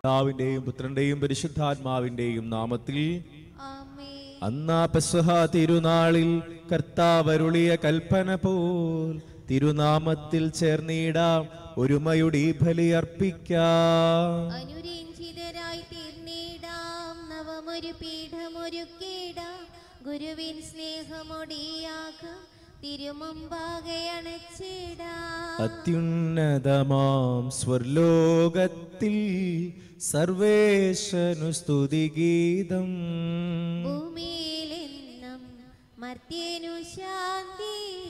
പിതാവിന്റെയും പുത്രന്റെയും പരിശുദ്ധാത്മാവിന്റെയും നാമത്തിൽ ആമേൻ അന്നാ പെസഹ തിരുനാളിൽ കർത്താവരുളിയ കൽപ്പന പോൽ തിരുനാമത്തിൽ ചേർന്നിടാം ഒരുമയുടെ ഈ ബലി അർപ്പിക്കാം അനുരഞ്ജിതരായി തീർന്നിടാം നവമൊരു പീഠമൊരുക്കിടാം ഗുരുവിൻ സ്നേഹമൊടിയാകാം തിരുമുമ്പാകെ അണച്ചിടാം അത്യുന്നതമാം സ്വർലോകത്തിൽ സർവേശനു സ്തുതിഗീതം ഭൂമിയിലെന്നും മർത്യനു ശാന്തി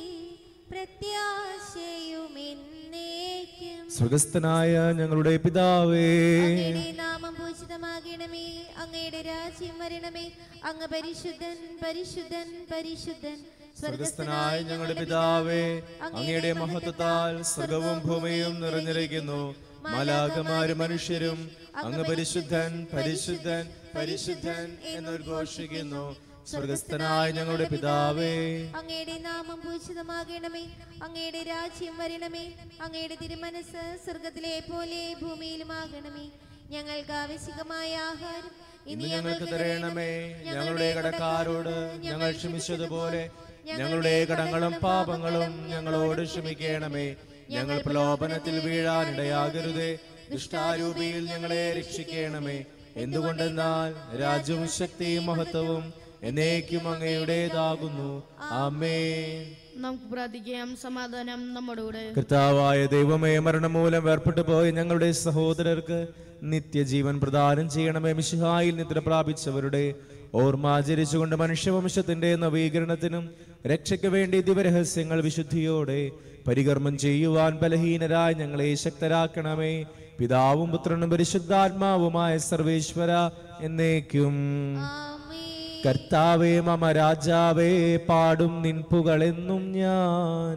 പ്രത്യാശയുമെന്നേക്കും സ്വർഗസ്ഥനായ ഞങ്ങളുടെ പിതാവേ അങ്ങയുടെ നാമം പൂജിതമാകണമേ അങ്ങയുടെ രാജ്യം വരണമേ അങ്ങ് പരിശുദ്ധൻ പരിശുദ്ധൻ പരിശുദ്ധൻ സ്വർഗസ്ഥനായ ഞങ്ങളുടെ പിതാവേ അങ്ങയുടെ മഹത്വത്താൽ സ്വർഗവും ഭൂമിയും നിറഞ്ഞിരിക്കുന്നു മാലാകമാരും മനുഷ്യരും അങ്ങ് പരിശുദ്ധൻ പരിശുദ്ധൻ പരിശുദ്ധൻ എന്നോദ്ഘോഷിക്കുന്നു സ്വർഗസ്ഥനായ ഞങ്ങളുടെ പിതാവേ അങ്ങയുടെ നാമം പൂജിതമാകണമേ അങ്ങയുടെ രാജ്യം വരണമേ അങ്ങയുടെ തിരുമനസ് സ്വർഗത്തിലെ പോലെ ഭൂമിയിലുമാകണമേ ഞങ്ങൾക്ക് ആവശ്യമായ ആഹാരം ഇന്ന് ഞങ്ങൾക്ക് തരയണമേ ഞങ്ങളുടെ കടക്കാരോട് ഞങ്ങൾ ക്ഷമിച്ചതുപോലെ ഞങ്ങളുടെ കടങ്ങളും പാപങ്ങളും ഞങ്ങളോട് ക്ഷമിക്കണമേ ഞങ്ങൾ പ്രലോഭനത്തിൽ വീഴാനിടയാകരുതേ ദുഷ്ടാരൂപിയിൽ ഞങ്ങളെ രക്ഷിക്കണമേ എന്തുകൊണ്ടെന്നാൽ രാജ്യവും ശക്തിയും മഹത്വവും എന്നേക്കും അങ്ങയുടേതാകുന്നു ആമേ നമുക്ക് പ്രാർത്ഥിക്കാം സമാധാനം നമ്മോടുകൂടെ കർത്താവായ ദൈവമേ മരണം മൂലം വേർപെട്ടു പോയ ഞങ്ങളുടെ സഹോദരർക്ക് നിത്യജീവൻ പ്രദാനം ചെയ്യണമേ മിശിഹായിൽ നിദ്ര പ്രാപിച്ചവരുടെ ഓർമ്മാചരിച്ചുകൊണ്ട് മനുഷ്യവംശത്തിന്റെ നവീകരണത്തിനും രക്ഷയ്ക്ക് വേണ്ടി ദിവരഹസ്യങ്ങൾ വിശുദ്ധിയോടെ പരികർമ്മം ചെയ്യുവാൻ ബലഹീനരായ ഞങ്ങളെ ശക്തരാക്കണമേ പിതാവും പുത്രനും പരിശുദ്ധാത്മാവുമായ സർവേശ്വര എന്നേക്കും ആമേൻ കർത്താവേ മമ രാജാവേ പാടും നിൻ പുകളെന്നും ഞാൻ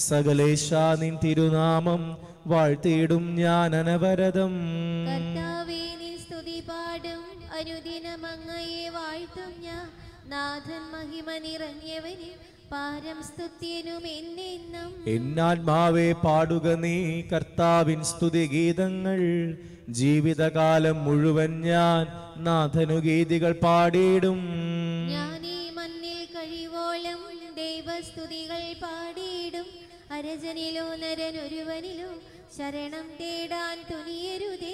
സകലേശ നിൻ തിരുനാമം വാഴ്ത്തിയിടും ഞാൻ അനവരതം കർത്താവേ നിൻ സ്തുതി പാടും അനുദിനം അങ്ങയെ വാഴ്ത്തും ഞാൻ നാഥൻ മഹിമ നിറഞ്ഞവന് പാരം സ്തുത്യനും എന്നെന്നും എന്നാത്മാവേ പാടുക നീ കർത്താവിൻ സ്തുതിഗീതങ്ങൾ ജീവിതകാലം മുഴുവൻ ഞാൻ നാഥനു ഗീതികൾ പാടിയിടും ഞാൻ ഈ മണ്ണിൽ കഴിവോളം ദൈവസ്തുതികൾ പാടിയിടും അരജനിലോ നരനൊരുവനിലോ ശരണം തേടാൻ തുനിയരുതേ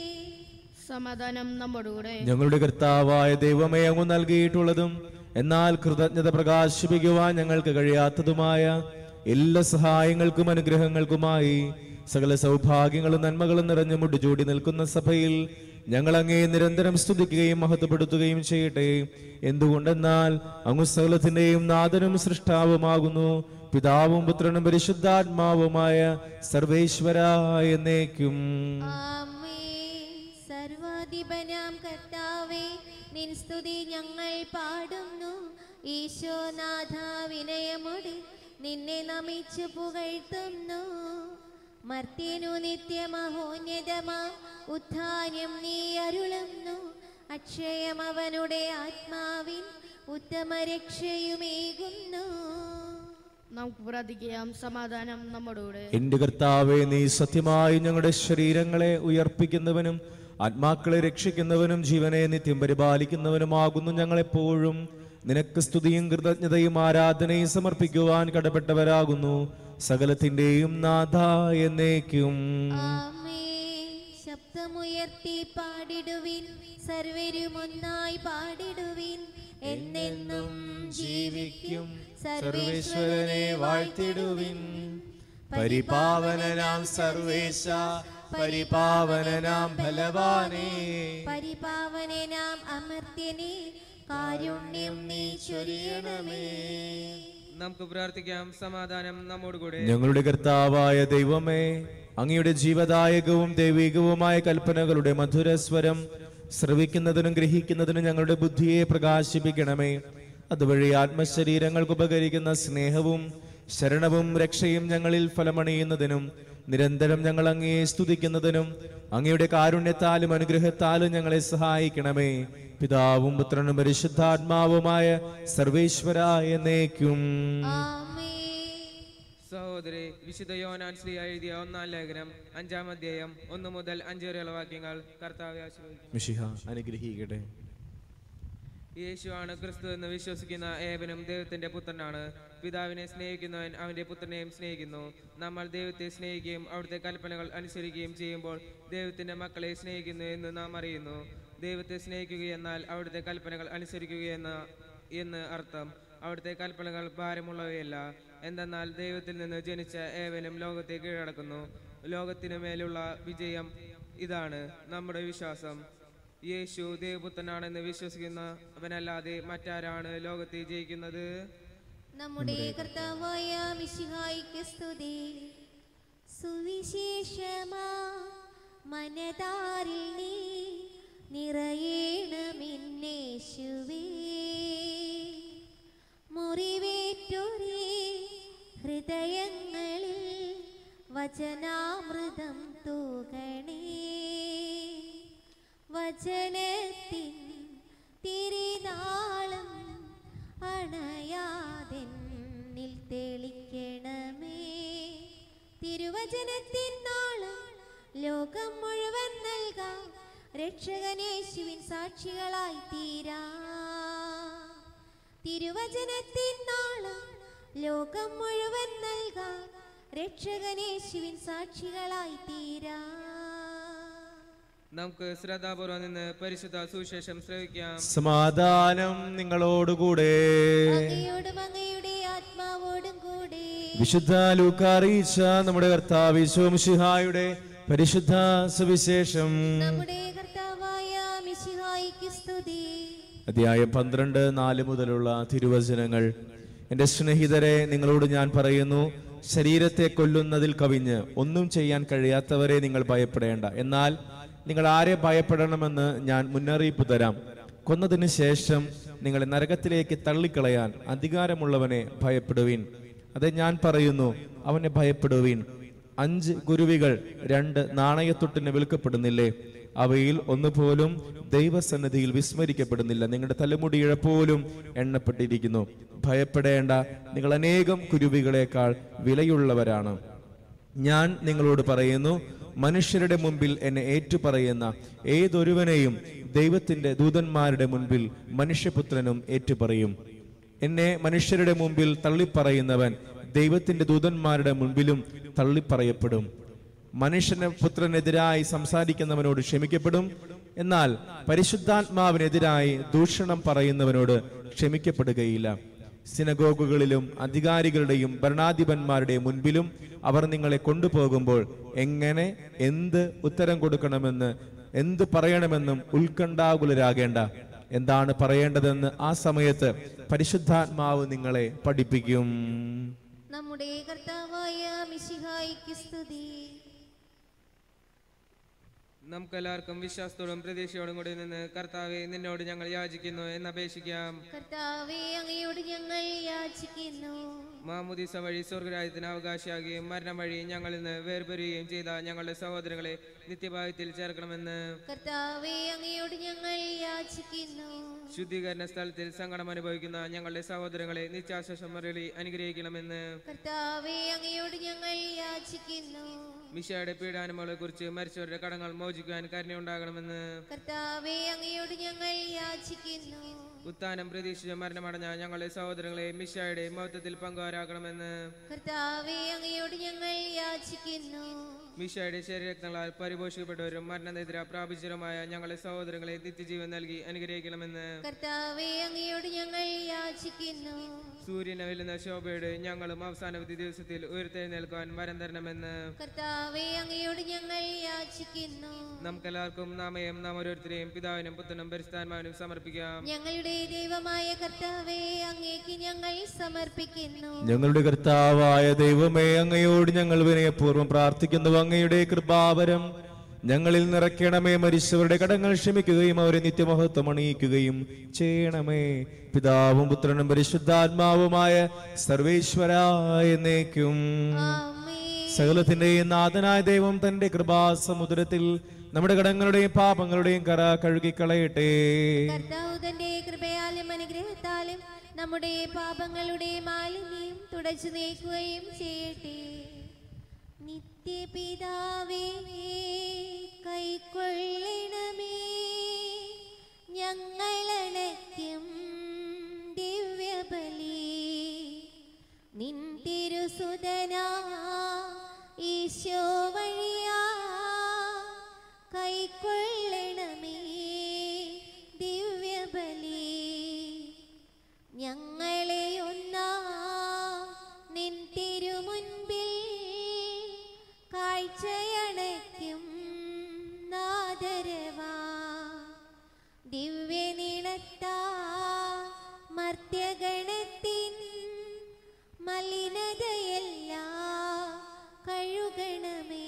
സമാധാനം നമ്മോടുകൂടെ ഞങ്ങളുടെ കർത്താവായ ദൈവമേ അങ്ങ് നൽകിയിട്ടുള്ളതും എന്നാൽ കൃതജ്ഞത പ്രകാശിപ്പിക്കുവാൻ ഞങ്ങൾക്ക് കഴിയാത്തതുമായ എല്ലാ സഹായങ്ങൾക്കും അനുഗ്രഹങ്ങൾക്കുമായി സകല സൗഭാഗ്യങ്ങളും നന്മകളും നിറഞ്ഞു മുടിചൂടി നിൽക്കുന്ന സഭയിൽ ഞങ്ങൾ അങ്ങേ നിരന്തരം സ്തുതിക്കുകയും മഹത്വപ്പെടുത്തുകയും ചെയ്യട്ടെ എന്തുകൊണ്ടെന്നാൽ അങ്ങ് സകലത്തിന്റെയും നാഥനും സൃഷ്ടാവുമാകുന്നു പിതാവും പുത്രനും പരിശുദ്ധാത്മാവുമായ സർവേശ്വര എന്നേക്കും ആമേ സർവാധിപനാം കർത്താവേ നിൻ സ്തുതി ഞങ്ങൾ പാടുന്നു ഈശോനാഥ വിനയമോടെ നിന്നെ നമിച്ചു പുകഴ്ത്തുന്നു മർത്യനു നിത്യമഹോന്നതമാ ഉത്ഥാനം നീ അരുളുന്നു അക്ഷയം അവനുടെ ആത്മാവിൻ ഉത്തമ രക്ഷയുമേകുന്നു നമുക്ക് പ്രാർത്ഥിക്കാം സമാധാനം നമ്മോടുകൂടെ എന്റെ കർത്താവെ നീ സത്യമായി ഞങ്ങളുടെ ശരീരങ്ങളെ ഉയർപ്പിക്കുന്നവനും ആത്മാക്കളെ രക്ഷിക്കുന്നവനും ജീവനെ നിത്യം പരിപാലിക്കുന്നവനുമാകുന്നു ഞങ്ങളെപ്പോഴും നിനക്ക് സ്തുതിയും കൃതജ്ഞതയും ആരാധനയും സമർപ്പിക്കുവാൻ കടപ്പെട്ടവരാകുന്നു സകലത്തിന്റെയും നാഥ എന്നേക്കും ആമേ ശബ്ദമുയർത്തി പാടിടുവിൻ സർവരും ഒന്നായി പാടിടുവിൻ എന്നെന്നും ജീവിക്കും സർവേശ്വരനെ വാഴ്ത്തിടുവിൻ പരിപാവനനാം സർവേശ പരിപാവനനാം ഫലവാനേ പരിപാവനാം അമർത്യനെ കാരുണ്യം നീ ചൊരിയണമേ നമുക്ക് പ്രാർത്ഥിക്കാം സമാധാനം നമ്മോടുകൂടെ ഞങ്ങളുടെ കർത്താവായ ദൈവമേ അങ്ങയുടെ ജീവദായകവും ദൈവികവുമായ കൽപ്പനകളുടെ മധുരസ്വരം ശ്രവിക്കുന്നതിനും ഗ്രഹിക്കുന്നതിനും ഞങ്ങളുടെ ബുദ്ധിയെ പ്രകാശിപ്പിക്കണമേ അതുവഴി ആത്മശരീരങ്ങൾക്ക് ഉപകരിക്കുന്ന സ്നേഹവും ശരണവും രക്ഷയും ഞങ്ങളിൽ ഫലമണിയുന്നതിനും നിരന്തരം ഞങ്ങൾ അങ്ങയെ സ്തുതിക്കുന്നതിനും അങ്ങയുടെ കാരുണ്യത്താലും അനുഗ്രഹത്താലും ഞങ്ങളെ സഹായിക്കണമേ പിതാവും പുത്രനും പരിശുദ്ധാത്മാവുമായ സർവേശ്വര എന്നേക്കും ആമേ സഹോദരി വിശുദ്ധ യോനാൻ ശ്രീ എഴുതിയ ഒന്നാം ലേഖനം അഞ്ചാം അധ്യായം ഒന്ന് മുതൽ അഞ്ച് വരെയുള്ള വാക്യങ്ങൾ കർത്താവ് ആശീർവദിക്കും മിഷിഹ അനുഗ്രഹിക്കട്ടെ യേശുവാണ് ക്രിസ്തു എന്ന് വിശ്വസിക്കുന്ന ഏവനും ദൈവത്തിന്റെ പുത്രനാണ് പിതാവിനെ സ്നേഹിക്കുന്നവൻ അവന്റെ പുത്രനെയും സ്നേഹിക്കുന്നു നമ്മൾ ദൈവത്തെ സ്നേഹിക്കുകയും അവിടുത്തെ കൽപ്പനകൾ അനുസരിക്കുകയും ചെയ്യുമ്പോൾ ദൈവത്തിന്റെ മക്കളെ സ്നേഹിക്കുന്നു എന്ന് നാം അറിയുന്നു ദൈവത്തെ സ്നേഹിക്കുകയെന്നാൽ അവിടുത്തെ കൽപ്പനകൾ അനുസരിക്കുകയെന്ന എന്ന് അർത്ഥം അവിടുത്തെ കൽപ്പനകൾ ഭാരമുള്ളവയല്ല എന്തെന്നാൽ ദൈവത്തിൽ നിന്ന് ജനിച്ച ഏവനും ലോകത്തെ കീഴടക്കുന്നു ലോകത്തിനു മേലുള്ള വിജയം ഇതാണ് നമ്മുടെ വിശ്വാസം യേശു ദേവപുത്രനാണെന്ന് വിശ്വസിക്കുന്ന അവനല്ലാതെ മറ്റാരാണ് ലോകത്തെ ജയിക്കുന്നത് നമ്മുടെ കർത്താവായ മിശിഹായിക്ക് സ്തുതി സുവിശേഷമാ മനതാരിൽ നീ നിറയേണമെന്നേശുവേ മുറിവേറ്റൊരേ ഹൃദയങ്ങളിൽ വചനാമൃതം തൂകണേ വചനത്തിൻ തിരിനാളം അണയാതെന്നിൽ തെളിക്കണമേ തിരുവചനത്തിൻ നാളം ലോകം മുഴുവൻ നൽകാം രക്ഷകനേശുവിൻ സാക്ഷികളായി തീരാ തിരുവചനത്തിൻ നാളം ലോകം മുഴുവൻ നൽകാം രക്ഷകനേശുവിൻ സാക്ഷികളായി തീരാ നമുക്ക് ശ്രദ്ധാപൂർവം നിന്ന് പരിശുദ്ധ സുവിശേഷം ശ്രവിക്കാം സമാധാനം നിങ്ങളോടുകൂടെ അങ്ങയോടും അങ്ങയുടെ ആത്മാവോടും കൂടെ വിശുദ്ധ ലൂക്ക അറിയിച്ച നമ്മുടെ കർത്താവ് ശോംഷിഹായുടെ പരിശുദ്ധ സുവിശേഷം നമ്മുടെ കർത്താവായ മിശിഹായിക്ക് സ്തുതി അധ്യായം പന്ത്രണ്ട് നാല് മുതലുള്ള തിരുവചനങ്ങൾ എൻ്റെ സ്നേഹിതരെ നിങ്ങളോട് ഞാൻ പറയുന്നു ശരീരത്തെ കൊല്ലുന്നതിൽ കവിഞ്ഞ് ഒന്നും ചെയ്യാൻ കഴിയാത്തവരെ നിങ്ങൾ ഭയപ്പെടേണ്ട എന്നാൽ നിങ്ങൾ ആരെ ഭയപ്പെടണമെന്ന് ഞാൻ മുന്നറിയിപ്പ് തരാം കൊന്നതിന് ശേഷം നിങ്ങളെ നരകത്തിലേക്ക് തള്ളിക്കളയാൻ അധികാരമുള്ളവനെ ഭയപ്പെടുവിൻ അതെ ഞാൻ പറയുന്നു അവനെ ഭയപ്പെടുവിൻ അഞ്ച് ഗുരുവികൾ രണ്ട് നാണയത്തൊട്ടിന് വിൽക്കപ്പെടുന്നില്ലേ അവയിൽ ഒന്നുപോലും ദൈവസന്നിധിയിൽ വിസ്മരിക്കപ്പെടുന്നില്ല നിങ്ങളുടെ തലമുടിയിഴ പോലും എണ്ണപ്പെട്ടിരിക്കുന്നു ഭയപ്പെടേണ്ട നിങ്ങൾ അനേകം കുരുവികളെക്കാൾ വിലയുള്ളവരാണ് ഞാൻ നിങ്ങളോട് പറയുന്നു മനുഷ്യരുടെ മുമ്പിൽ എന്നെ ഏറ്റുപറയുന്ന ഏതൊരുവനെയും ദൈവത്തിന്റെ ദൂതന്മാരുടെ മുൻപിൽ മനുഷ്യപുത്രനും ഏറ്റുപറയും എന്നെ മനുഷ്യരുടെ മുമ്പിൽ തള്ളിപ്പറയുന്നവൻ ദൈവത്തിന്റെ ദൂതന്മാരുടെ മുൻപിലും തള്ളിപ്പറയപ്പെടും മനുഷ്യന് പുത്രനെതിരായി സംസാരിക്കുന്നവനോട് ക്ഷമിക്കപ്പെടും എന്നാൽ പരിശുദ്ധാത്മാവിനെതിരായി ദൂഷണം പറയുന്നവനോട് ക്ഷമിക്കപ്പെടുകയില്ല സിനഗോഗുകളിലും അധികാരികളുടെയും ഭരണാധിപന്മാരുടെയും മുൻപിലും അവർ നിങ്ങളെ കൊണ്ടുപോകുമ്പോൾ എങ്ങനെ എന്ത് ഉത്തരം കൊടുക്കണമെന്ന് എന്ത് പറയണമെന്നും ഉത്കണ്ഠാകുലരാകേണ്ട എന്താണ് പറയേണ്ടതെന്ന് ആ സമയത്ത് പരിശുദ്ധാത്മാവ് നിങ്ങളെ പഠിപ്പിക്കും നമ്മുടെ കർത്താവായ മിശിഹായിക്ക് സ്തുതി നമുക്കെല്ലാവർക്കും വിശ്വാസത്തോടും പ്രതീക്ഷയോടും കൂടി നിന്ന് കർത്താവെ നിന്നോട് ഞങ്ങൾ യാചിക്കുന്നു എന്നപേക്ഷിക്കാം കർത്താവെ അങ്ങയോട് ഞങ്ങൾ യാചിക്കുന്നു മാമുദിസ വഴി സ്വർഗരാജ്യത്തിന് അവകാശിയാകുകയും മരണം വഴി ഞങ്ങളിൽ നിന്ന് വേർപിരിയുകയും ചെയ്ത ഞങ്ങളുടെ സഹോദരങ്ങളെ നിത്യഭാഗ്യത്തിൽ ചേർക്കണമെന്ന് കർത്താവെ അങ്ങയോട് ഞങ്ങൾ യാചിക്കുന്നു ശുദ്ധീകരണ സ്ഥലത്തിൽ സങ്കടം അനുഭവിക്കുന്ന ഞങ്ങളുടെ സഹോദരങ്ങളെ നിത്യാശ്വാസം മറുപടി അനുഗ്രഹിക്കണമെന്ന് കർത്താവെ അങ്ങയോട് ഞങ്ങൾ യാചിക്കുന്നു മിശയുടെ പീഡാനുമകളെ കുറിച്ച് മരിച്ചവരുടെ കടങ്ങൾ മോചിക്കുവാൻ കരുണയുണ്ടാകണമെന്ന് കർത്താവെ അങ്ങയോട് ഞങ്ങൾ യാചിക്കുന്നു ഉത്താനം പ്രതീക്ഷിച്ച മരണമടഞ്ഞ ഞങ്ങളുടെ സഹോദരങ്ങളെ മിശയുടെ മഹത്വത്തിൽ പങ്കുവരാക്കണമെന്ന് കർത്താവെ അങ്ങയോട് ഞങ്ങൾ യാചിക്കുന്നു മിശയുടെ ശരീരങ്ങളാൽ പരിപോഷിക്കപ്പെട്ടവരും മരണനിദ്ര പ്രാപിച്ചവരുമായ ഞങ്ങളുടെ സഹോദരങ്ങളെ നിത്യജീവൻ നൽകി അനുഗ്രഹിക്കണമെന്ന് കർത്താവെ അങ്ങയോട് ഞങ്ങൾ യാചിക്കുന്നു സൂര്യനെ വെല്ലുന്ന ശോഭയുടെ ഞങ്ങളും അവസാന വിധി ദിവസത്തിൽ ഉയർത്തെഴുന്നേൽക്കുവാൻ വരം തരണമെന്ന് കർത്താവെ അങ്ങയോട് ഞങ്ങൾ യാചിക്കുന്നു നമുക്കെല്ലാവർക്കും നാമയും നാം ഓരോരുത്തരെയും പിതാവിനും പുത്രനും പരിസ്ഥാനമാനും സമർപ്പിക്കാം ഞങ്ങളുടെ ദൈവമായ കർത്താവെ അങ്ങേക്ക് ഞങ്ങൾ സമർപ്പിക്കുന്നു ഞങ്ങളുടെ കർത്താവായ ദൈവമേ അങ്ങയോട് ഞങ്ങൾ വിനയപൂർവ്വം പ്രാർത്ഥിക്കുന്നു അങ്ങയുടെ കൃപാവരം ഞങ്ങളിൽ നിറയ്ക്കണമേ മരിച്ചവരുടെ കടങ്ങൾ ക്ഷമിക്കുകയും അവരെ നിത്യമഹത്വം അണിയിക്കുകയും ചെയ്യണമേ പിതാവും പുത്രനും പരിശുദ്ധാത്മാവുമായ സർവേശ്വരായ എന്നേക്കും ആമേൻ സകലത്തിന്റെയും നാഥനായ ദൈവം തന്റെ കൃപാസമുദ്രത്തിൽ നമ്മുടെ കടങ്ങളുടെയും പാപങ്ങളുടെയും കറ കഴുകിക്കളയട്ടെ കർത്താവ് തന്റെ കൃപയാലും അനുഗ്രഹത്താലും നമ്മുടെ പാപങ്ങളുടെ മാലിന്യം തുടച്ചു നീക്കുകയും ചെയ്യട്ടെ നിത്യപിതാവേ കൈക്കൊള്ളണമേ ഞങ്ങളണയ്ക്കും ദിവ്യബലി നിൻ തിരുസുതനാ ഈശോ വഴിയാ കൈക്കൊള്ളണമേ ദിവ്യബലി ഞങ്ങളെ ഒന്നാ നിൻ തിരുമുൻപിൽ കാഴ്ചയണയ്ക്കും നാദരവാ ദിവ്യനിളത്താ മർത്യഗണത്തിൻ മലിനതയെല്ലാം കഴുകണമേ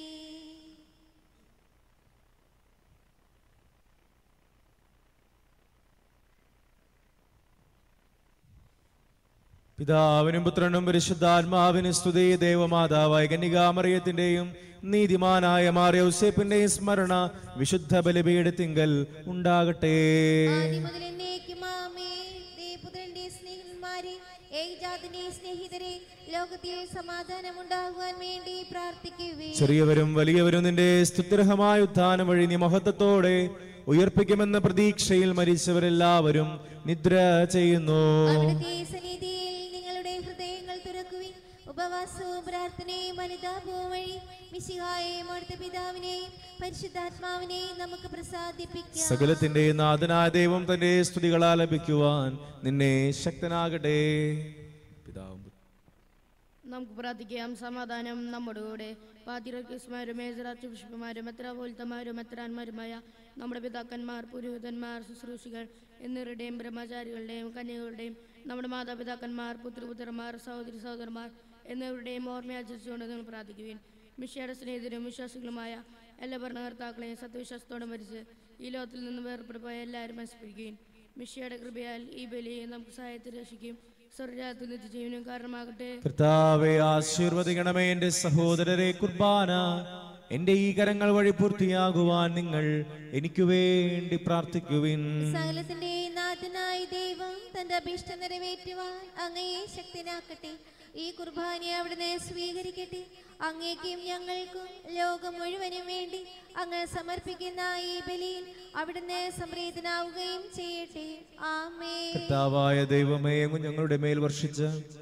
പിതാവിനും പുത്രനും പരിശുദ്ധാത്മാവിനും സ്തുതി ദേവമാതാവായ കന്യകാമറിയത്തിന്റെയും നീതിമാനായ മാറിയൗസേപ്പിന്റെയും സ്മരണ വിശുദ്ധ ബലിപീഠത്തിങ്കൽ ഉണ്ടാകട്ടെ ആദ്യം മുതൽ എന്നേക്കും ആമേൻ. ദേവപുത്രന്റെ സ്നേഹിതന്മാരെ ഏകജാതന്റെ സ്നേഹിതരെ ലോകത്തിൽ സമാധാനം ഉണ്ടാകുവാൻ വേണ്ടി പ്രാർത്ഥിക്കുവേ ചെറിയവരും വലിയവരും നിന്റെ സ്തുത്യർഹമായ ഉത്ഥാനം വഴി നീ മഹത്വത്തോടെ ഉയർപ്പിക്കുമെന്ന പ്രതീക്ഷയിൽ മരിച്ചവരെല്ലാവരും നിദ്ര ചെയ്യുന്നു അവിടുത്തെ സന്നിധിയിൽ നിങ്ങളുടെ ഹൃദയങ്ങൾ തുറക്കുവിൻ ഉപവാസവും പ്രാർത്ഥനയും അനുതാപവും വഴി മിശിഹായെയും അവിടുത്തെ പിതാവിനെയും പരിശുദ്ധാത്മാവിനെയും നമുക്ക് പ്രസാദിപ്പിക്കാം സകലത്തിന്റെ നാഥനായ ദൈവം തന്റെ സ്തുതികൾ ആലപിക്കുവാൻ നിന്നെ ശക്തനാകട്ടെ പിതാവും നമുക്ക് പ്രാർത്ഥിക്കാം സമാധാനം നമ്മുടെ കൂടെ പാതിരക്രിസ്മാരും മേജറാച്ചു പുഷ്പമാരും മെത്രാപോലിത്തമാരും മെത്രാന്മാരുമായ നമ്മുടെ പിതാക്കന്മാർ പുരോഹിതന്മാർ ശുശ്രൂഷികൾ എന്നിവരുടെയും ബ്രഹ്മചാരികളുടെയും കന്യകളുടെയും നമ്മുടെ മാതാപിതാക്കന്മാർ പുത്രപുത്രന്മാർ സഹോദരി സഹോദരന്മാർ എന്നിവരുടെയും ഓർമ്മയാചരിച്ചുകൊണ്ട് നിങ്ങൾ പ്രാർത്ഥിക്കുവിൻ മിഷയുടെ സ്നേഹിതരും വിശ്വാസികളുമായ എല്ലാ ഭരണകർത്താക്കളെയും സത്യവിശ്വാസത്തോടെ മരിച്ച് ഈ ലോകത്തിൽ നിന്ന് വേർപെടുപോയ എല്ലാവരും അനുസ്മരിക്കുകയും മിഷയുടെ കൃപയാൽ ഈ ബലിയെ നമുക്ക് സഹായത്തിൽ രക്ഷിക്കും സ്വർഗരാജ്യത്തിൽ നിത്യജീവനും കാരണമാകട്ടെ കർത്താവെ ആശീർവദിക്കണമേ എന്റെ സഹോദരരെ കുർബാന എന്റെ ഈ കരങ്ങൾ വഴി പൂർത്തിയാകുവാൻ നിങ്ങൾ എനിക്ക് വേണ്ടി പ്രാർത്ഥിക്കുവിൻ സകലത്തിന്റെ നാഥനായ ദൈവം തന്റെ അഭീഷ്ടം നിറവേറ്റുവാൻ അങ്ങയെ ശക്തനാക്കട്ടെ ഈ കുർബാനയെ അവിടുന്ന് സ്വീകരിക്കട്ടെ അങ്ങേക്കും ഞങ്ങൾക്കും ലോകം മുഴുവനും വേണ്ടി അങ്ങ് സമർപ്പിക്കുന്ന ഈ ബലിയിൽ അവിടുന്ന് സംപ്രീതനാവുകയും ചെയ്യട്ടെ ആമേ കർത്താവായ ദൈവമേ അങ്ങ് ഞങ്ങളുടെ മേൽ വർഷിച്ച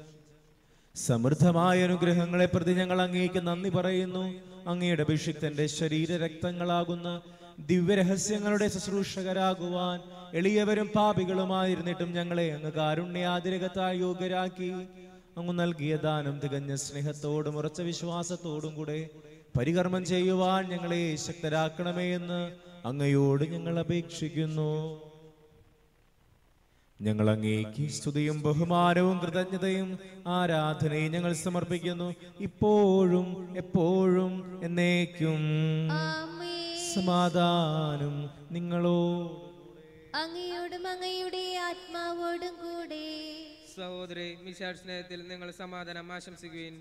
സമൃദ്ധമായ അനുഗ്രഹങ്ങളെ പ്രതി ഞങ്ങൾ അങ്ങേക്ക് നന്ദി പറയുന്നു അങ്ങയുടെ അഭിഷിക്തന്റെ ശരീര രക്തങ്ങളാകുന്ന ദിവ്യരഹസ്യങ്ങളുടെ ശുശ്രൂഷകരാകുവാൻ എളിയവരും പാപികളുമായിരുന്നിട്ടും ഞങ്ങളെ അങ്ങ് കാരുണ്യാതിരകത്തായി യോഗ്യരാക്കി അങ്ങ് നൽകിയ ദാനം തികഞ്ഞ സ്നേഹത്തോടും ഉറച്ച വിശ്വാസത്തോടും കൂടെ പരികർമ്മം ചെയ്യുവാൻ ഞങ്ങളെ ശക്തരാക്കണമേ എന്ന് അങ്ങയോട് ഞങ്ങൾ അപേക്ഷിക്കുന്നു ഞങ്ങൾ അങ്ങേക്ക് സ്തുതിയും ബഹുമാനവും കൃതജ്ഞതയും ആരാധനയും ഞങ്ങൾ സമർപ്പിക്കുന്നു ഇപ്പോഴും എപ്പോഴും എന്നേക്കും ആമേ സമാധാനം നിങ്ങളോ അങ്ങയോടും അങ്ങയുടെ ആത്മാവോടും കൂടെ സഹോദരി മിശാട് സ്നേഹത്തിൽ നിങ്ങൾ സമാധാനം ആശംസിക്കുവിൻ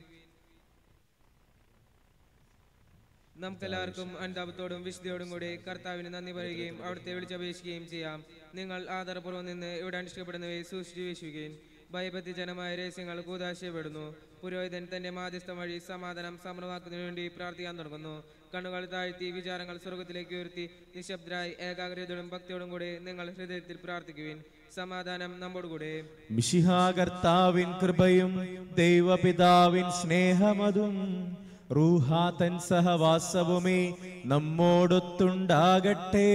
നമുക്കെല്ലാവർക്കും അനുതാപത്തോടും വിശുദ്ധിയോടും കൂടി കർത്താവിന് നന്ദി പറയുകയും അവിടുത്തെ വിളിച്ചപേക്ഷിക്കുകയും ചെയ്യാം നിങ്ങൾ ആദരപൂർവ്വം നിന്ന് ഇവിടെ അനുഷ്ഠിക്കപ്പെടുന്നവയെ സൂക്ഷിച്ചു വീക്ഷിക്കുകയും ഭയഭക്തി ജനമായ രഹസ്യങ്ങൾ കൂതാശയപ്പെടുന്നു പുരോഹിതൻ തന്റെ മാധ്യസ്ഥം വഴി സമാധാനം സമൃദ്ധമാക്കുന്നതിനു വേണ്ടി പ്രാർത്ഥിക്കാൻ തുടങ്ങുന്നു കണ്ണുകൾ താഴ്ത്തി വിചാരങ്ങൾ സ്വർഗത്തിലേക്ക് ഉയർത്തി നിശബ്ദരായി ഏകാഗ്രതയോടും ഭക്തിയോടും കൂടി നിങ്ങൾ ഹൃദയത്തിൽ പ്രാർത്ഥിക്കുവിൻ സമാധാനം നമ്മോടുകൂടെ മിശിഹാ കർത്താവിൻ കൃപയും ദൈവപിതാവിൻ സ്നേഹമതും റൂഹാതൻ സഹവാസവുമേ നമ്മോടൊത്തുണ്ടാകട്ടെ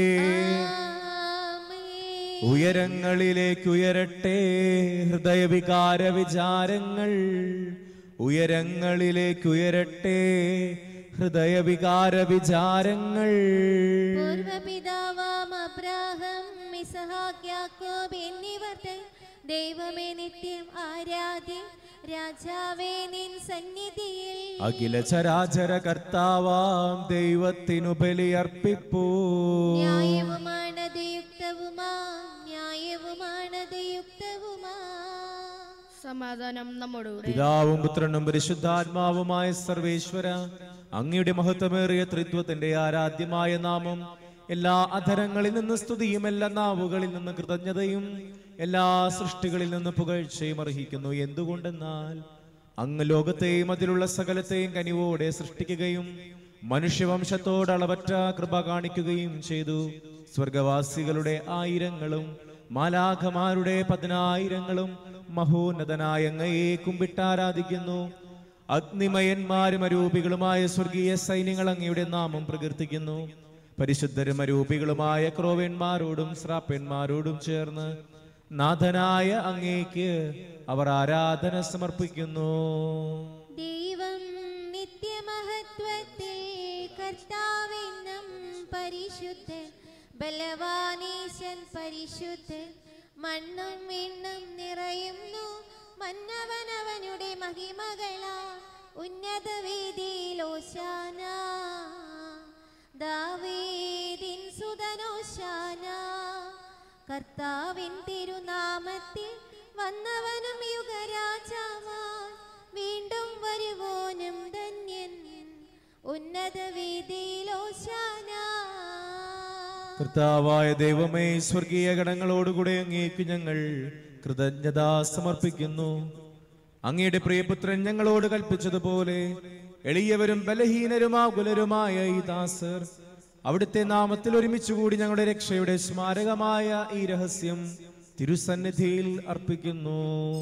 ആമേ ഉയരങ്ങളിലേക്ക് ഉയരട്ടെ ഹൃദയവികാര വിചാരങ്ങൾ ഉയരങ്ങളിലേക്ക് ഉയരട്ടെ ഹൃദയവികാര വിചാരങ്ങൾ പൂർവപിതാവാം അബ്രാഹം ഇസഹാക്ക് യാക്കോബ് എന്നിവർ തൻ ദൈവമേ നിത്യം ആരാധ്യ രാജാവേ നിൻ സന്നിധിയിൽ അഖില ചരാചര കർത്താവാം ദൈവത്തിനു ബലിയർപ്പിപ്പൂ ന്യായവുമാണത് യുക്തവുമാ ന്യായവുമാണത് യുക്തവുമാ സമാധാനം നമ്മോടുകൂടെ പിതാവും പുത്രനും പരിശുദ്ധാത്മാവുമായ സർവേശ്വര അങ്ങയുടെ മഹത്വമേറിയ ത്രിത്വത്തിന്റെ ആരാധ്യമായ നാമം എല്ലാ അധരങ്ങളിൽ നിന്ന് സ്തുതിയും എല്ലാ നാവുകളിൽ നിന്ന് കൃതജ്ഞതയും എല്ലാ സൃഷ്ടികളിൽ നിന്ന് പുകഴ്ചയും അർഹിക്കുന്നു എന്തുകൊണ്ടെന്നാൽ അങ്ങ് ലോകത്തെയും അതിലുള്ള സകലത്തെയും കനിവോടെ സൃഷ്ടിക്കുകയും മനുഷ്യവംശത്തോട് അളവറ്റ കൃപ കാണിക്കുകയും ചെയ്തു സ്വർഗവാസികളുടെ ആയിരങ്ങളും മാലാഖമാരുടെ പതിനായിരങ്ങളും മഹോന്നതനായ അങ്ങയെ കുമ്പിട്ടാരാധിക്കുന്നു അഗ്നിമയന്മാരും അരൂപികളുമായ സ്വർഗീയ സൈന്യങ്ങൾ അങ്ങയുടെ നാമം പ്രകീർത്തിക്കുന്നു പരിശുദ്ധരും അരൂപികളുമായ ക്രോവന്മാരോടും ശ്രാപ്പന്മാരോടും ചേർന്ന് നാഥനായ അങ്ങേക്ക് അവർ ആരാധന സമർപ്പിക്കുന്നു ദൈവം നിത്യമഹത്വത്തിൽ കർത്താവെന്നും പരിശുദ്ധൻ ബലവാനീശൻ പരിശുദ്ധൻ മണ്ണും വിണ്ണും നിറയുന്നു മന്നവനവനുടെ മഹിമകളാ ഉന്നത വേദിയിലോശാന ദാവീദിൻ സുതനോശാന കർത്താവിൻ തിരുനാമത്തിൽ വന്നവനും യുഗരാജാവാൻ വീണ്ടും വരുവോനും ധന്യൻ ഉന്നത വീതിയിലോശാന കർത്താവായ ദൈവമേ സ്വർഗീയ ഗണങ്ങളോടുകൂടെ അങ്ങേക്ക് ഞങ്ങൾ കൃതജ്ഞത സമർപ്പിക്കുന്നു അങ്ങയുടെ പ്രിയപുത്രൻ ഞങ്ങളോട് കൽപ്പിച്ചതുപോലെ എളിയവരും ബലഹീനരുമാകുലരുമായ ഈ ദാസർ അവിടുത്തെ നാമത്തിൽ ഒരുമിച്ചുകൂടി ഞങ്ങളുടെ രക്ഷയുടെ സ്മാരകമായ ഈ രഹസ്യം തിരുസന്നിധിയിൽ അർപ്പിക്കുന്നു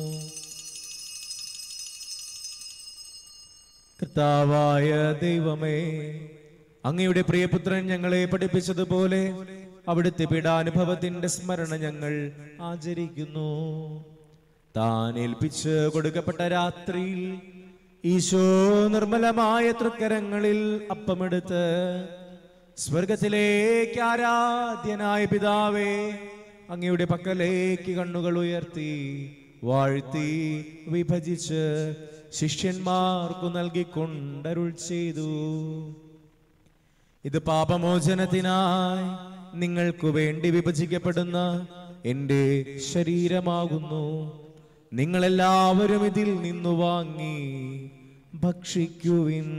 കർത്താവായ ദൈവമേ അങ്ങയുടെ പ്രിയപുത്രൻ ഞങ്ങളെ പഠിപ്പിച്ചതുപോലെ അവിടുത്തെ പീഡാനുഭവത്തിന്റെ സ്മരണ ഞങ്ങൾ ആചരിക്കുന്നു താൻ ഏൽപ്പിച്ച് കൊടുക്കപ്പെട്ട രാത്രിയിൽ ഈശോ നിർമ്മലമായ തൃക്കരങ്ങളിൽ അപ്പമെടുത്ത് സ്വർഗത്തിലേക്ക് ആരാധ്യനായ പിതാവേ അങ്ങയുടെ പക്കലേക്ക് കണ്ണുകൾ ഉയർത്തി വാഴ്ത്തി വിഭജിച്ച് ശിഷ്യന്മാർക്കു നൽകിക്കൊണ്ടരുൾ ചെയ്തു ഇത് പാപമോചനത്തിനായി നിങ്ങൾക്കു വേണ്ടി വിഭജിക്കപ്പെടുന്ന എന്റെ ശരീരമാകുന്നു നിങ്ങളെല്ലാവരും ഇതിൽ നിന്നു വാങ്ങി ഭക്ഷിക്കുവിൻ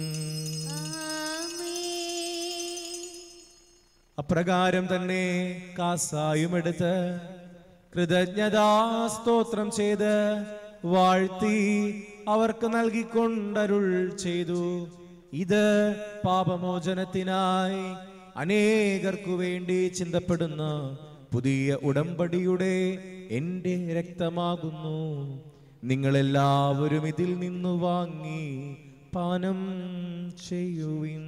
അപ്രകാരം തന്നെ കാസായും എടുത്ത് കൃതജ്ഞതാ സ്തോത്രം ചെയ്ത് വാഴ്ത്തി അവർക്ക് നൽകിക്കൊണ്ടരുൾ ചെയ്തു ഇത് പാപമോചനത്തിനായി അനേകർക്കു വേണ്ടി ചിന്തപ്പെടുന്ന പുതിയ ഉടമ്പടിയുടെ എന്റെ രക്തമാകുന്നു നിങ്ങളെല്ലാവരും ഇതിൽ നിന്നു വാങ്ങി പാനം ചെയ്യുവിൻ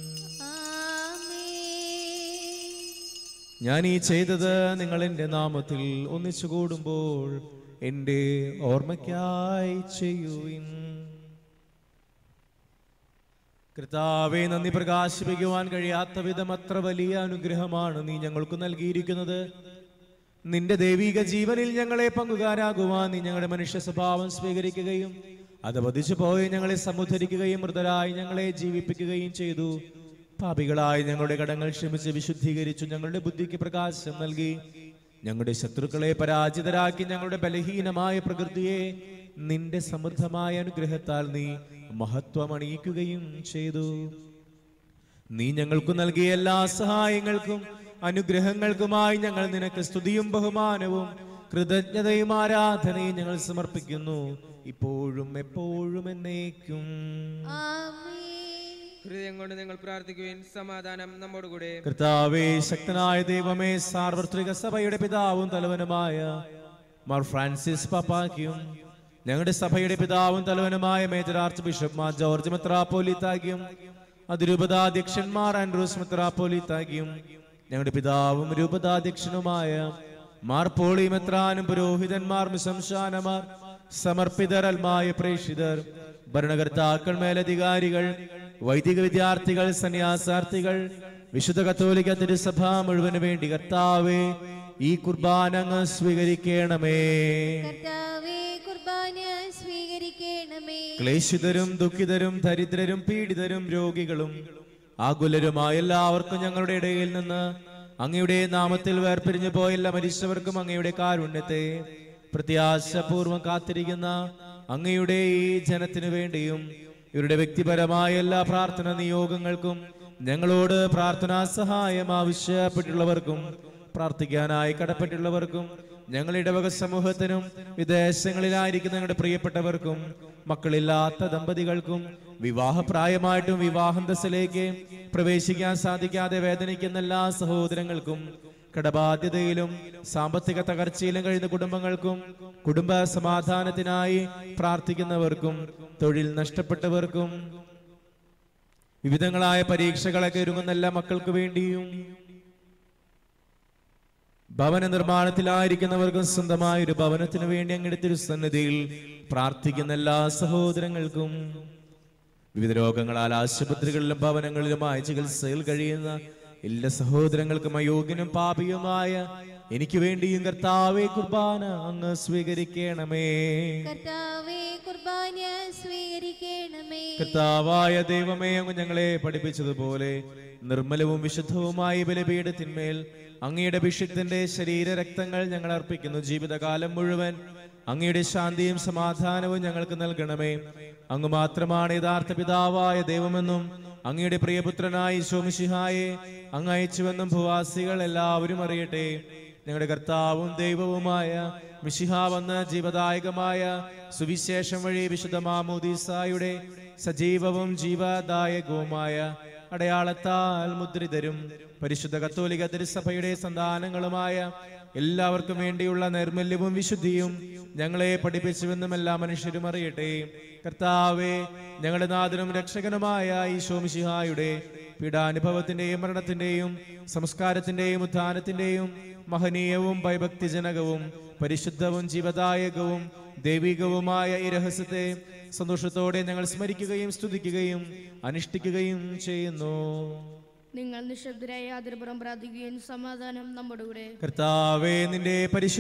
ഞാൻ ഈ ചെയ്തത് നിങ്ങൾ എൻ്റെ നാമത്തിൽ ഒന്നിച്ചു കൂടുമ്പോൾ എൻ്റെ ഓർമ്മയ്ക്കായി ചെയ്യുവിൻ കർത്താവെ നന്ദി പ്രകാശിപ്പിക്കുവാൻ കഴിയാത്ത വിധം അത്ര വലിയ അനുഗ്രഹമാണ് നീ ഞങ്ങൾക്ക് നൽകിയിരിക്കുന്നത് നിന്റെ ദൈവിക ജീവനിൽ ഞങ്ങളെ പങ്കുകാരാകുവാൻ നീ ഞങ്ങളുടെ മനുഷ്യ സ്വഭാവം സ്വീകരിക്കുകയും അത് വധിച്ചു പോയി ഞങ്ങളെ സമുദ്ധരിക്കുകയും മൃതരായി ഞങ്ങളെ ജീവിപ്പിക്കുകയും ചെയ്തു പാപികളായി ഞങ്ങളുടെ കടങ്ങൾ ക്ഷമിച്ച് വിശുദ്ധീകരിച്ചു ഞങ്ങളുടെ ബുദ്ധിക്ക് പ്രകാശം നൽകി ഞങ്ങളുടെ ശത്രുക്കളെ പരാജിതരാക്കി ഞങ്ങളുടെ ബലഹീനമായ പ്രകൃതിയെ നിന്റെ സമൃദ്ധമായ അനുഗ്രഹത്താൽ നീ മഹത്വമണിയിക്കുകയും ചെയ്തു നീ ഞങ്ങൾക്ക് നൽകിയ എല്ലാ സഹായങ്ങൾക്കും അനുഗ്രഹങ്ങൾക്കുമായി ഞങ്ങൾ നിനക്ക് സ്തുതിയും ബഹുമാനവും കൃതജ്ഞതയും ആരാധനയും ഞങ്ങൾ സമർപ്പിക്കുന്നു ഇപ്പോഴും എപ്പോഴും എന്നേക്കും ഹൃദയം കൊണ്ട് നിങ്ങൾ പ്രാർത്ഥിക്കുവിൻ സമാധാനം നമ്മോടുകൂടെ കർത്താവേ ശക്തനായ ദൈവമേ സാർവത്രിക സഭയുടെ പിതാവും തലവനുമായ മാർ ഫ്രാൻസിസ് പാപ്പാക്കും ഞങ്ങളുടെ സഭയുടെ പിതാവും തലവനുമായ major archbishop Mar George മെത്രാപ്പോലിത്താക്കിയും അതിരൂപതാധ്യക്ഷന്മാർ ആൻഡ്രൂസ് മെത്രാപ്പോലിത്താക്കിയും ഞങ്ങളുടെ പിതാവും രൂപതാധ്യക്ഷനുമായ മാർ പോളി മെത്രാനും പുരോഹിതന്മാർ മിശംശാനമാർ സമർപ്പിതരൽമായ പ്രേക്ഷിതർ ഭരണകർത്താക്കൾ മേലധികാരികൾ വൈദിക വിദ്യാർത്ഥികൾ സന്യാസാർത്ഥികൾ വിശുദ്ധ കത്തോലിക്ക തിരുസഭ മുഴുവന് വേണ്ടി കർത്താവേ ഈ കുർബാന അങ്ങ് സ്വീകരിക്കണമേ കർത്താവേ കുർബാന സ്വീകരിക്കണമേ ക്ലേശിതരും ദുഃഖിതരും ദരിദ്രരും പീഡിതരും രോഗികളും ആകുലരുമായ എല്ലാവർക്കും ഞങ്ങളുടെ ഇടയിൽ നിന്ന് അങ്ങയുടെ നാമത്തിൽ വേർപിരിഞ്ഞു പോയ എല്ലാ മരിച്ചവർക്കും അങ്ങയുടെ കാരുണ്യത്തെ പ്രത്യാശപൂർവം കാത്തിരിക്കുന്ന അങ്ങയുടെ ഈ ജനത്തിനു വേണ്ടിയും ഇവരുടെ വ്യക്തിപരമായ എല്ലാ പ്രാർത്ഥന നിയോഗങ്ങൾക്കും ഞങ്ങളോട് പ്രാർത്ഥനാ സഹായം ആവശ്യപ്പെട്ടുള്ളവർക്കും പ്രാർത്ഥിക്കാനായി കടപ്പെട്ടുള്ളവർക്കും ഞങ്ങളുടെ ഇടവക സമൂഹത്തിനും വിദേശങ്ങളിലായിരിക്കുന്ന ഞങ്ങളുടെ പ്രിയപ്പെട്ടവർക്കും മക്കളില്ലാത്ത ദമ്പതികൾക്കും വിവാഹപ്രായമായിട്ടും വിവാഹന്തസ്സിലേക്ക് പ്രവേശിക്കാൻ സാധിക്കാതെ വേദനിക്കുന്ന എല്ലാ സഹോദരങ്ങൾക്കും കടബാധ്യതയിലും സാമ്പത്തിക തകർച്ചയിലും കഴിയുന്ന കുടുംബങ്ങൾക്കും കുടുംബ സമാധാനത്തിനായി പ്രാർത്ഥിക്കുന്നവർക്കും തൊഴിൽ നഷ്ടപ്പെട്ടവർക്കും വിവിധങ്ങളായ പരീക്ഷകളൊക്കെ ഒരുങ്ങുന്ന എല്ലാ മക്കൾക്ക് വേണ്ടിയും ഭവന നിർമ്മാണത്തിലായിരിക്കുന്നവർക്കും സ്വന്തമായ ഒരു ഭവനത്തിന് വേണ്ടി അങ്ങയുടെ തിരുസന്നിധിയിൽ പ്രാർത്ഥിക്കുന്ന എല്ലാ സഹോദരങ്ങൾക്കും വിവിധ രോഗങ്ങളാൽ ആശുപത്രികളിലും ഭവനങ്ങളിലുമായി ചികിത്സയിൽ കഴിയുന്ന എല്ലാ സഹോദരങ്ങൾക്കും അയോഗ്യനും പാപിയുമായ എനിക്ക് വേണ്ടിയും കർത്താവെ കുർബാന അങ്ങ് സ്വീകരിക്കണമേ കർത്താവേ കുർബാന സ്വീകരിക്കണമേ കർത്താവായ ദൈവമേ അങ്ങ് ഞങ്ങളെ പഠിപ്പിച്ചതുപോലെ നിർമ്മലവും വിശുദ്ധവുമായ ബലിപീഠത്തിന്മേൽ അങ്ങയുടെ അഭിഷിക്തന്റെ ശരീര രക്തങ്ങൾ ഞങ്ങൾ അർപ്പിക്കുന്നു ജീവിതകാലം മുഴുവൻ അങ്ങയുടെ ശാന്തിയും സമാധാനവും ഞങ്ങൾക്ക് നൽകണമേ അങ്ങ് മാത്രമാണ് യഥാർത്ഥ പിതാവായ ദൈവമെന്നും അങ്ങയുടെ പ്രിയപുത്രനായ ശോമിഷിഹായെ അങ്ങ് അയച്ചുവെന്നും ഭൂവാസികൾ എല്ലാവരും അറിയട്ടെ ഞങ്ങളുടെ കർത്താവും ദൈവവുമായ മിശിഹ വന്ന ജീവദായകമായ സുവിശേഷം വഴി വിശുദ്ധ മാമോദീസായുടെ സജീവവും ജീവദായകവുമായ അടയാളത്താൽ മുദ്രിതരും പരിശുദ്ധ കത്തോലിക തിരുസഭയുടെ സന്താനങ്ങളുമായ എല്ലാവർക്കും വേണ്ടിയുള്ള നൈർമല്യവും വിശുദ്ധിയും ഞങ്ങളെ പഠിപ്പിച്ചുവെന്നും എല്ലാ മനുഷ്യരും അറിയട്ടെ കർത്താവെ ഞങ്ങളുടെ നാഥനും രക്ഷകനുമായ ഈ ശോമിഷിഹായുടെ പീഡാനുഭവത്തിന്റെയും മരണത്തിന്റെയും സംസ്കാരത്തിന്റെയും ഉത്ഥാനത്തിന്റെയും മഹനീയവും ഭയഭക്തിജനകവും പരിശുദ്ധവും ജീവദായകവും ദൈവികവുമായ ഈ രഹസ്യത്തെ സന്തോഷത്തോടെ ഞങ്ങൾ സ്മരിക്കുകയും സ്തുതിക്കുകയും അനുഷ്ഠിക്കുകയും ചെയ്യുന്നു നിങ്ങൾ നിശബ്ദരായി ആദരപുറം പ്രാർത്ഥിക്കുകയും സമാധാനം നമ്മുടെ കൂടെ കർത്താവേ നിന്റെ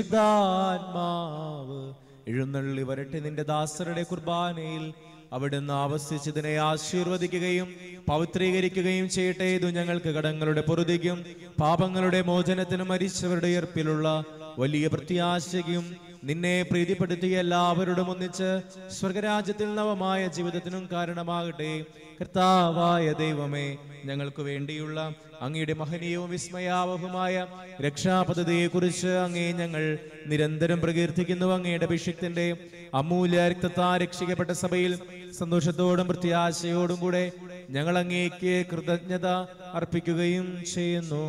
പരിശുദ്ധാത്മാവ് എഴുന്നള്ളി വരട്ടെ നിന്റെ ദാസരുടെ കുർബാനയിൽ അവിടുന്ന് ആവസിച്ചതിനെ ആശീർവദിക്കുകയും പവിത്രീകരിക്കുകയും ചെയ്യട്ടെ ഇത് ഞങ്ങൾക്ക് കടങ്ങളുടെ പൊറുതിക്കും പാപങ്ങളുടെ മോചനത്തിനും മരിച്ചവരുടെ ഉയർപ്പിലുള്ള വലിയ പ്രത്യാശയ്ക്കും നിന്നെ പ്രീതിപ്പെടുത്തിയ എല്ലാവരോടും ഒന്നിച്ച് സ്വർഗരാജ്യത്തിൽ നവമായ ജീവിതത്തിനും കാരണമാകട്ടെ കർത്താവായ ദൈവമേ ഞങ്ങൾക്ക് വേണ്ടിയുള്ള അങ്ങയുടെ മഹനീയവും വിസ്മയാവഹുമായ രക്ഷാപദ്ധതിയെ കുറിച്ച് അങ്ങേ ഞങ്ങൾ നിരന്തരം പ്രകീർത്തിക്കുന്നു അങ്ങയുടെ അഭിഷിക്തന്റെ അമൂല്യ രക്തത്താ രക്ഷിക്കപ്പെട്ട സഭയിൽ സന്തോഷത്തോടും പ്രത്യാശയോടും കൂടെ ഞങ്ങൾ അങ്ങേക്ക് കൃതജ്ഞത അർപ്പിക്കുകയും ചെയ്യുന്നു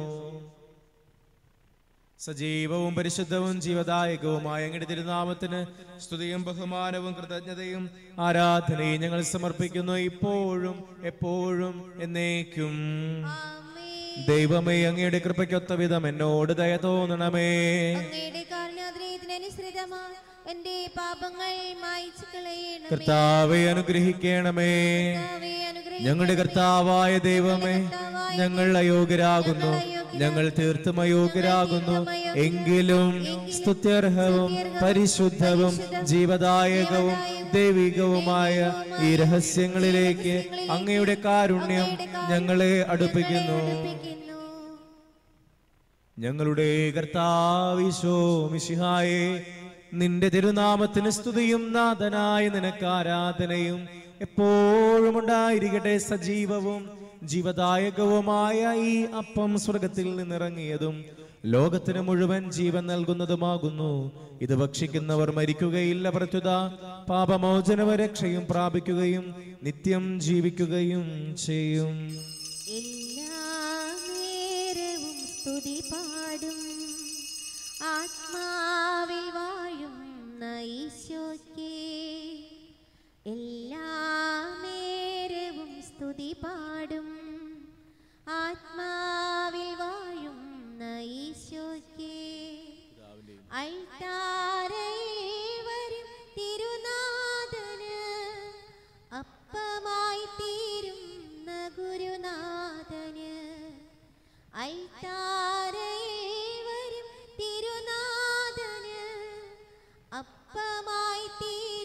സജീവവും പരിശുദ്ധവും ജീവദായകവുമായ അങ്ങയുടെ തിരുനാമത്തിന് സ്തുതിയും ബഹുമാനവും കൃതജ്ഞതയും ആരാധനയും ഞങ്ങൾ സമർപ്പിക്കുന്നു ഇപ്പോഴും എപ്പോഴും എന്നേക്കും ആമേൻ ദൈവമേ അങ്ങയുടെ കൃപയ്ക്കൊത്ത വിധം എന്നോട് ദയ തോന്നണമേ അങ്ങയുടെ കാരണാദ്രയത്തിനനുസൃതമായി എന്റെ പാപങ്ങൾ മായ്ച്ചു കളയണമേ കർത്താവെ അനുഗ്രഹിക്കണമേ കർത്താവേ, അനുഗ്രഹിക്കണമേ. ഞങ്ങളുടെ കർത്താവായ ദൈവമേ ഞങ്ങൾ അയോഗ്യരാകുന്നു ഞങ്ങൾ തീർത്തും അയോഗ്യരാകുന്നു എങ്കിലും സ്തുത്യർഹവും പരിശുദ്ധവും ജീവദായകവും ദൈവികവുമായ ഈ രഹസ്യങ്ങളിലേക്ക് അങ്ങയുടെ കാരുണ്യം ഞങ്ങളെ അടുപ്പിക്കുന്നു അടുപ്പിക്കുന്നു. ഞങ്ങളുടെ കർത്താവിശോ മിശിഹായെ നിന്റെ തിരുനാമത്തിന് സ്തുതിയും നാഥനായ നിനക്ക് ആരാധനയും എപ്പോഴും ഉണ്ടായിരിക്കട്ടെ സജീവവും ജീവദായകവുമായ ഈ അപ്പം സ്വർഗത്തിൽ നിന്നിറങ്ങിയതും ലോകത്തിന് മുഴുവൻ ജീവൻ നൽകുന്നതുമാകുന്നു ഇത് ഭക്ഷിക്കുന്നവർ മരിക്കുകയില്ല പ്രത്യുത പാപമോചനവ രക്ഷയും പ്രാപിക്കുകയും നിത്യം ജീവിക്കുകയും ചെയ്യും എല്ലാ നേരവും സ്തുതി പാടും ആത്മാവിൽ വാഴും ഈശോയ്ക്ക് എല്ലാ നേരവും സ്തുതി പാടും ആത്മാവിൽ വാഴും ഈശോയ്ക്ക് അൾത്താരയിൽ വരും തിരുനാഥന് അപ്പമായി തീരുന്ന ഗുരുനാഥന് അൾത്താരയിൽ വരും തിരുനാഥന് അപ്പമായി തീരുന്ന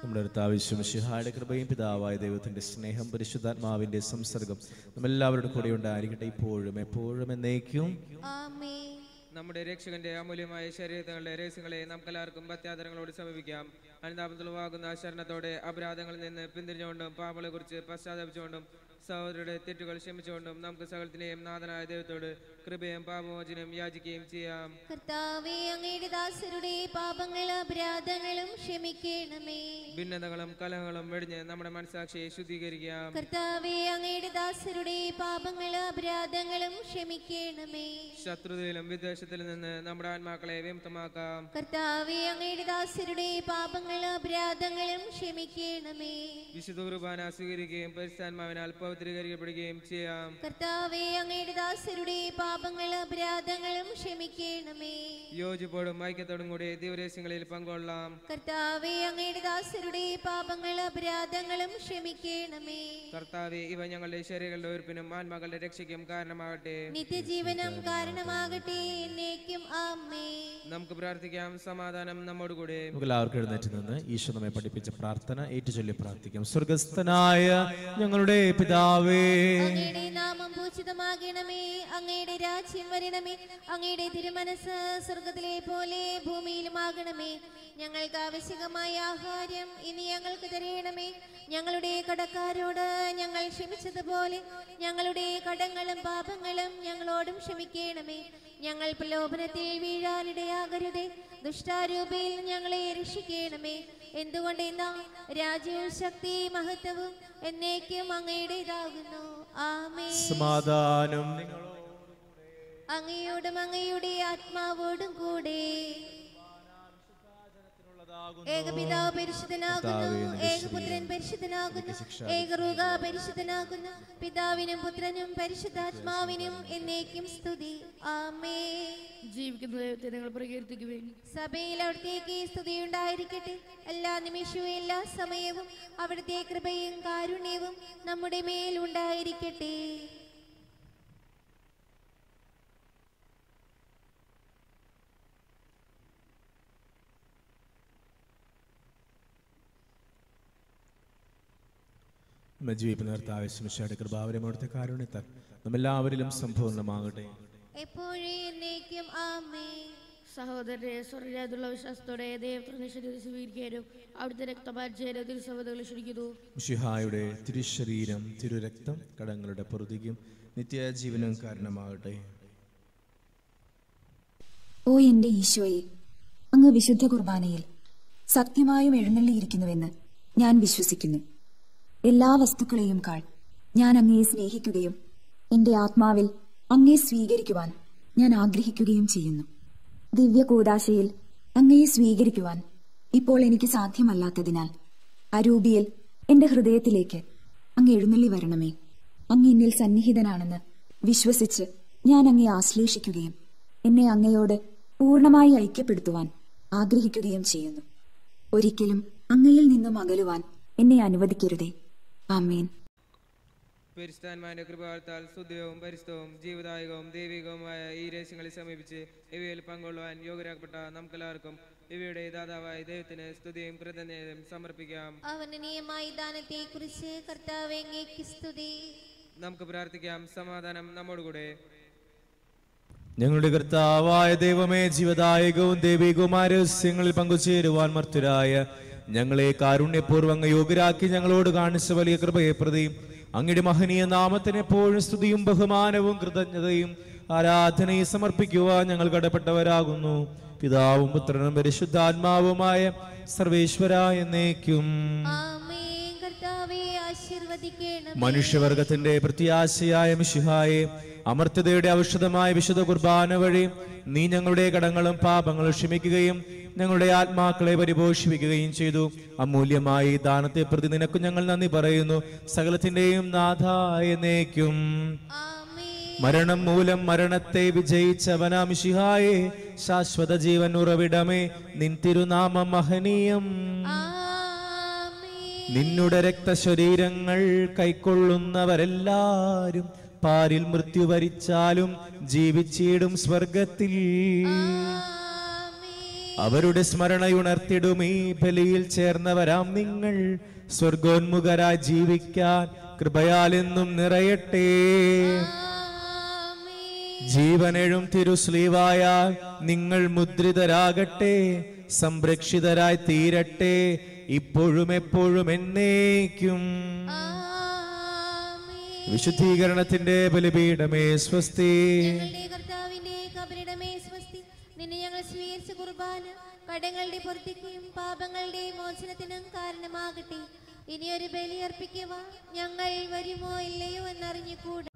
നമ്മുടെ അടുത്താവശ്യമിഹായുടെ കൃപയും പിതാവായ ദൈവത്തിന്റെ സ്നേഹം പരിശുദ്ധാത്മാവിന്റെ സംസർഗം നമ്മളെല്ലാവരുടെ കൂടെ ഉണ്ടായിരിക്കട്ടെ ഇപ്പോഴും എപ്പോഴും എന്നേക്കും ആമേ നമ്മുടെ രക്ഷകന്റെ അമൂല്യമായ ശരീരങ്ങളുടെ രഹസ്യങ്ങളെ നമുക്കെല്ലാവർക്കും ഭത്യാദരങ്ങളോട് സമീപിക്കാം അനുതാപത്തുളവാകുന്ന ശരണത്തോടെ അപരാധങ്ങളിൽ നിന്ന് പിന്തിരിഞ്ഞുകൊണ്ടും പാപങ്ങളെ കുറിച്ച് പശ്ചാത്തപിച്ചുകൊണ്ടും സഹോദരരുടെ തെറ്റുകൾ ക്ഷമിച്ചുകൊണ്ടും നമുക്ക് സകലത്തിനെയും നാഥനായ ദൈവത്തോട് കൃപയും പാപമോചനം യാചിക്കുകയും ചെയ്യാം കർത്താവേ അങ്ങയുടെ ദാസരുടെ പാപങ്ങളും അപരാധങ്ങളും ക്ഷമിക്കണമേ ഭിന്നതകളും കലഹങ്ങളും വെടിഞ്ഞ് നമ്മുടെ മനസാക്ഷിയെ ശുദ്ധീകരിക്കാം കർത്താവേ അങ്ങയുടെ ദാസരുടെ പാപങ്ങളും അപരാധങ്ങളും ക്ഷമിക്കണമേ ശത്രുതയിലും വിദ്വേഷത്തിൽ നിന്ന് നമ്മുടെ ആത്മാക്കളെ വിമുക്തമാക്കാം കർത്താവേ അങ്ങയുടെ ദാസരുടെ പാപങ്ങളും അപരാധങ്ങളും ക്ഷമിക്കണമേ വിശുദ്ധ കുർബാന സ്വീകരിക്കുകയും പരിസ്ഥാത്മാവിനാൽ പവിത്രീകരിക്കപ്പെടുകയും ചെയ്യാം കർത്താവേ അങ്ങയുടെ ദാസരുടെ പാപങ്ങളും അപരാധങ്ങളും ക്ഷമിക്കണമേ യോജിപ്പോടും ഐക്യത്തോടും കൂടി ദിവരസ്യങ്ങളിൽ പങ്കൊള്ളാം കർത്താവേ അങ്ങയുടെ ദാസരുടെ പാപങ്ങളും അപരാധങ്ങളും ക്ഷമിക്കണമേ കർത്താവെ ഇവ ഞങ്ങളുടെ ശരീരങ്ങളുടെ ഉയർപ്പിനും ആത്മാക്കളുടെ രക്ഷയ്ക്കും കാരണമാകട്ടെ നിത്യജീവനം കാരണമാകട്ടെ എന്നേക്കും ആമേ നമുക്ക് പ്രാർത്ഥിക്കാം സമാധാനം നമ്മോടുകൂടെ നമുക്ക് എല്ലാവർക്കും എഴുന്നേറ്റ് നിന്ന് ഈശോ നമ്മെ പഠിപ്പിച്ച പ്രാർത്ഥന ഏറ്റുചൊല്ലി പ്രാർത്ഥിക്കാം സ്വർഗസ്ഥനായ ഞങ്ങളുടെ പിതാവേ അങ്ങയുടെ നാമം പൂജിതമാകണമേ അങ്ങയുടെ രാജ്യം വരണമേ അങ്ങയുടെ തിരുമനസ് സ്വർഗത്തിലെ പോലെ ഭൂമിയിലുമാകണമേ ഞങ്ങൾക്ക് ആവശ്യകമായ ആഹാരം ഇനി ഞങ്ങൾക്ക് തരയണമേ ഞങ്ങളുടെ കടക്കാരോട് ഞങ്ങൾ ക്ഷമിച്ചതുപോലെ ഞങ്ങളുടെ കടങ്ങളും പാപങ്ങളും ഞങ്ങളോടും ക്ഷമിക്കണമേ ഞങ്ങൾ പ്രലോഭനത്തിൽ വീഴാനിടയാകരുതേ ദുഷ്ടാരൂപയിൽ ഞങ്ങളെ രക്ഷിക്കണമേ എന്തുകൊണ്ടെന്നാ രാജ്യവും ശക്തി മഹത്വവും എന്നേക്കും അങ്ങയുടേതാകുന്നു ആമേ സമാധാനം അങ്ങയോടും അങ്ങയുടെ ആത്മാവോടും കൂടെ ഏകപിതാവ് പരിശുദ്ധനാകുന്നു ഏകപുത്രൻ പരിശുദ്ധനാകുന്നു ഏകറൂക പരിശുദ്ധനാകുന്നു പിതാവിനും പുത്രനും പരിശുദ്ധാത്മാവിനും എന്നേക്കും സ്തുതി ആമേ ജീവിക്കുന്ന ദൈവത്തെ നിങ്ങൾ പ്രകീർത്തിക്കുവേൻ സഭയിൽ അവിടത്തേക്ക് സ്തുതി ഉണ്ടായിരിക്കട്ടെ എല്ലാ നിമിഷവും എല്ലാ സമയവും അവിടുത്തെ കൃപയും കാരുണ്യവും നമ്മുടെ മേൽ ഉണ്ടായിരിക്കട്ടെ നമ്മെ ജീവിക്കുന്ന ആവശ്യമിഷയുടെ കൃപാവരം അവിടുത്തെ കാരുണ്യത്താൽ നമ്മെല്ലാവരിലും സമ്പൂർണ്ണമാകട്ടെ എപ്പോഴേ എന്നേക്കും ആമേ സഹോദരരെ സ്വർഗരാജുള്ള വിശ്വാസത്തോടെ ദൈവത്തിന് ശരീരം സ്വീകരിക്കാനും അവിടുത്തെ രക്തപാർജയുടെ തിരുസഭതകൾ ക്ഷണിക്കുന്നു മിശിഹായുടെ തിരുശരീരം തിരുരക്തം കടങ്ങളുടെ പൊറുതിക്കും നിത്യജീവനും കാരണമാകട്ടെ ഓ എന്റെ ഈശോയെ അങ്ങ് വിശുദ്ധ കുർബാനയിൽ സത്യമായും എഴുന്നള്ളിയിരിക്കുന്നുവെന്ന് ഞാൻ വിശ്വസിക്കുന്നു എല്ലാ വസ്തുക്കളെയും കാൾ ഞാൻ അങ്ങയെ സ്നേഹിക്കുകയും എന്റെ ആത്മാവിൽ അങ്ങയെ സ്വീകരിക്കുവാൻ ഞാൻ ആഗ്രഹിക്കുകയും ചെയ്യുന്നു ദിവ്യ കൂദാശയിൽ അങ്ങയെ സ്വീകരിക്കുവാൻ ഇപ്പോൾ എനിക്ക് സാധ്യമല്ലാത്തതിനാൽ അരൂപിയിൽ എന്റെ ഹൃദയത്തിലേക്ക് അങ്ങ് എഴുന്നള്ളി വരണമേ അങ്ങ് എന്നിൽ സന്നിഹിതനാണെന്ന് വിശ്വസിച്ച് ഞാൻ അങ്ങയെ ആശ്ലേഷിക്കുകയും എന്നെ അങ്ങയോട് പൂർണ്ണമായി ഐക്യപ്പെടുത്തുവാൻ ആഗ്രഹിക്കുകയും ചെയ്യുന്നു ഒരിക്കലും അങ്ങയിൽ നിന്നും അകലുവാൻ എന്നെ അനുവദിക്കരുതേ ആമേൻ പരിസ്ഥാന്മാന്റെ കൃപാത്താൽ ശുദ്ധവും പരിസ്ഥവും ജീവദായകവും ദൈവികവുമായ ഈ രഹസ്യങ്ങളെ സമീപിച്ച് ഇവയിൽ പങ്കൊള്ളുവാൻ യോഗ്യരാക്കപ്പെട്ട നമുക്കെല്ലാവർക്കും ഇവയുടെ ദാതാവായ ദൈവത്തിന് സ്തുതിയും കൃതജ്ഞതയും സമർപ്പിക്കാം അവനനീയമായ ദാനത്തെ കുറിച്ച് കർത്താവ് അങ്ങേക്ക് സ്തുതി നമുക്ക് പ്രാർത്ഥിക്കാം സമാധാനം നമ്മോടുകൂടെ ഞങ്ങളുടെ കർത്താവായ ദൈവമേ ജീവദായകവും ദൈവികവുമായ രഹസ്യങ്ങളിൽ പങ്കുചേരുവാൻ മർത്തുരായ ഞങ്ങളെ കാരുണ്യപൂർവ്വം അങ്ങ് യോഗ്യരാക്കി ഞങ്ങളോട് കാണിച്ച വലിയ കൃപയെ പ്രതി അങ്ങയുടെ മഹനീയ നാമത്തിന് എപ്പോഴും സ്തുതിയും ബഹുമാനവും കൃതജ്ഞതയും ആരാധനയും സമർപ്പിക്കുവാൻ ഞങ്ങൾ കടപ്പെട്ടവരാകുന്നു പിതാവും പുത്രനും പരിശുദ്ധാത്മാവുമായ സർവേശ്വര എന്നേക്കും ആമേ കർത്താവെ ആശീർവദിക്കണം മനുഷ്യവർഗത്തിന്റെ പ്രത്യാശയായ മിശിഹായെ അമർത്യതയുടെ ഔഷധമായ വിശുദ്ധ കുർബാന വഴി നീ ഞങ്ങളുടെ കടങ്ങളും പാപങ്ങളും ക്ഷമിക്കുകയും ഞങ്ങളുടെ ആത്മാക്കളെ പരിപോഷിപ്പിക്കുകയും ചെയ്തു അമൂല്യമായ ഈ ദാനത്തെ പ്രതി നിനക്ക് ഞങ്ങൾ നന്ദി പറയുന്നു സകലത്തിന്റെയും നാഥായ നേക്കും ആമേ മരണം മൂലം മരണത്തെ വിജയിച്ചവനാ മിശിഹായെ ശാശ്വത ജീവൻ ഉറവിടമേ നിൻ തിരുനാമം മഹനീയം ആമേ നിന്നുടെ രക്തശരീരങ്ങൾ കൈക്കൊള്ളുന്നവരെല്ലാരും പാരിൽ മൃത്യു വരിച്ചാലും ജീവിച്ചിടും സ്വർഗത്തിൽ ആമേ അവരുടെ സ്മരണയുണർത്തിടും ഈ ബലിയിൽ ചേർന്നവരാം നിങ്ങൾ സ്വർഗോന്മുഖരായി ജീവിക്കാൻ കൃപയാലെന്നും നിറയട്ടെ ആമേൻ. ജീവനെഴും തിരുസ്ലീവായാൽ നിങ്ങൾ മുദ്രിതരാകട്ടെ സംരക്ഷിതരായി തീരട്ടെ ഇപ്പോഴും എപ്പോഴും എന്നേക്കും ആമേൻ. വിശുദ്ധീകരണത്തിന്റെ ബലിപീഠമേ സ്വസ്തി ഞങ്ങളുടെ കർത്താവിന്റെ കബരിടമേ സ്വസ്തി നിന്നെ ഞങ്ങൾ സ്വീകരിച്ച കുർബാന കടങ്ങളുടെ പൊറുതിക്കും പാപങ്ങളുടെ മോചനത്തിനും കാരണമാകട്ടെ ഇനിയൊരു ബലി അർപ്പിക്കുക ഞങ്ങൾ വരുമോ ഇല്ലയോ എന്നറിഞ്ഞുകൂടാ